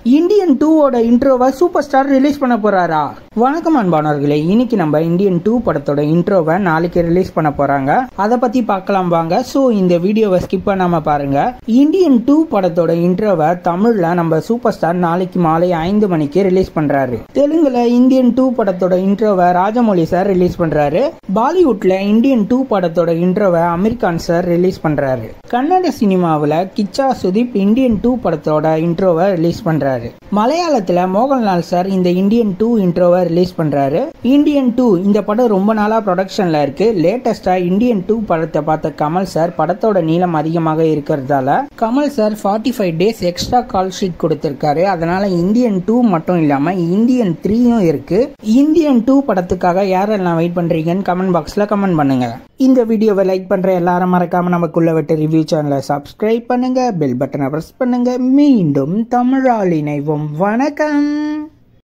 Indian டூவோட இன்ட்ரோவை super star release பண்ண போறாரா வணக்கம் அன்பானவர்களே இன்னைக்கு நம்ம இந்தியன் டூ படத்தோட இன்ட்ரோவை நாளைக்கு ரிலீஸ் பண்ண போறாங்க அதை பத்தி பார்க்கலாம் வாங்க சோ இந்த வீடியோவை ஸ்கிப் பண்ணாம பாருங்க இந்தியன் டூ படத்தோட இன்ட்ரோவை தமிழ்ல நம்ம சூப்பர் ஸ்டார் நாளைக்கு மாலை ஐந்து மணிக்கு ரிலீஸ் பண்றாரு தெலுங்குல இந்தியன் டூ படத்தோட இன்ட்ரோவை ராஜமௌலி சார் ரிலீஸ் பண்றாரு பாலிவுட்ல இந்தியன் டூ படத்தோட இன்ட்ரோவை அமீர்கான் சார் ரிலீஸ் பண்றாரு கன்னட சினிமாவில் கிச்சா சுதீப் இந்தியன் டூ படத்தோட இன்ட்ரோவை ரிலீஸ் பண்றாரு மலையாளத்துல மோகன்லால் சார் இந்த இந்தியன் டூ இன்ட்ரோவை ரிலீஸ் பண்றாரு இந்தியன் டூ இந்த படம் ரொம்ப நாளா ப்ரொடக்ஷன்ல இருக்கு லேட்டஸ்டா இந்தியன் டூ படத்தை பார்த்த கமல் சார் படத்தோட நீளம் அதிகமாக இருக்கிறதால Kamal sir forty five days extra call sheet கொடுத்திருக்காரு அதனால இந்தியன் டூ மட்டும் இல்லாம இந்தியன் த்ரீயும் இருக்கு இந்தியன் டூ படத்துக்காக யாரெல்லாம் வெயிட் பண்றீங்கன்னு கமெண்ட் பாக்ஸ்ல கமெண்ட் பண்ணுங்க இந்த வீடியோவை லைக் பண்ற எல்லாரும் மறக்காம நமக்குள்ள விட்டு ரிவ்யூ சேனலை சப்ஸ்கிரைப் பண்ணுங்க பெல் பட்டனை பிரஸ் பண்ணுங்க மீண்டும் தமிழால் இணைவோம் வணக்கம்